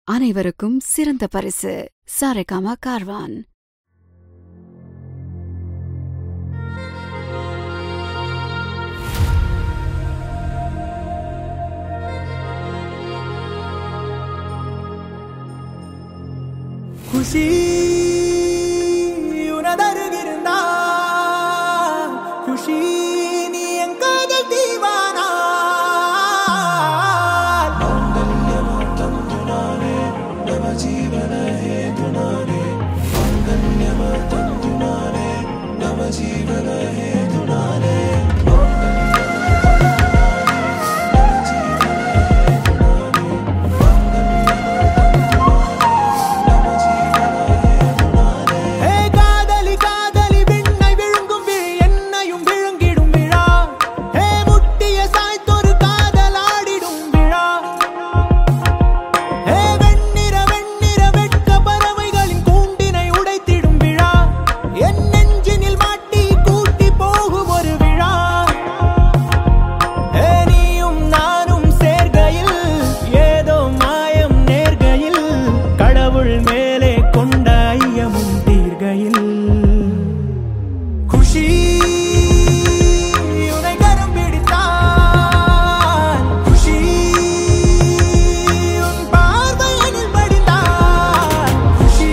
அனைவருக்கும் சிறந்த பரிசு சாரேகாமா கார்வான் குஷி உனதருகிருந்தா குஷி நீ என் காதல் தீவானா ஏ காதலி காதலி விண்ணை விழுங்கும் விழி என்னையும் விழுங்கிடும் விழா ஏ முட்டிய சாய்த்தொரு காதலாடிடும் விழா ஏ வெண்ணிற வெண்ணிற வெட்க பறவைகளின் கூண்டினை உடைத்திடும் விழா என் நெஞ்சினில் மாட்டி கூட்டி போகும் ஒரு விழா ஏ நீயும் நானும் சேர்கையில் ஏதோ மாயம் நேர்கையில் கடவுள் மேலே கொண்ட ஐயமும் தீர்கையில் குஷி உனை கரம் பிடித்தான் குஷி உன் பார்வையினில் படித்தான் குஷி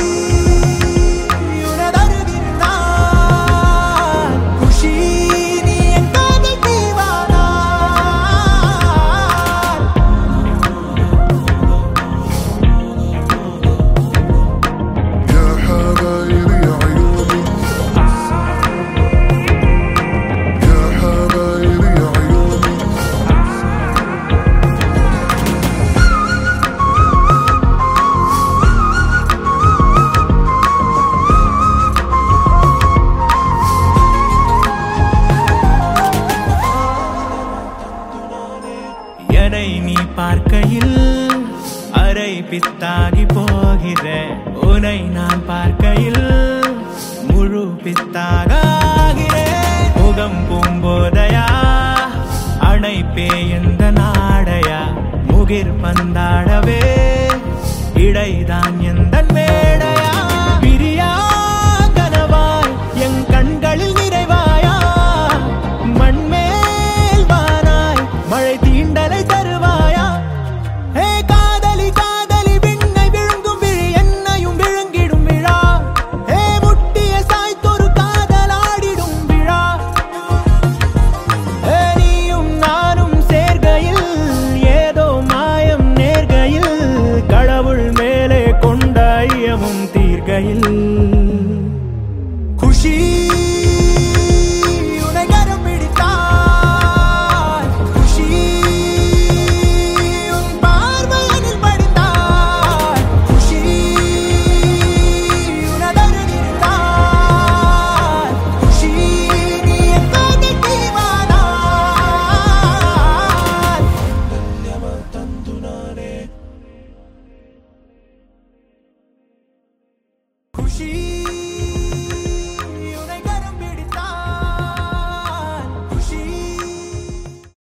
உனதருகிருந்தான் குஷி நீ என் காதல் தீவானா يا حبايبي يا عيوني يا حبايبي يا عيوني என்னை நீ பார்க்கையில் அரை பித்தாகி போகிற உனை நான் பார்க்கையில் முழு பித்தாக ஆகிறேன். முகம் பூம்போதையா அணைப்பே எந்த நாடையா முகிர் பந்தாடவே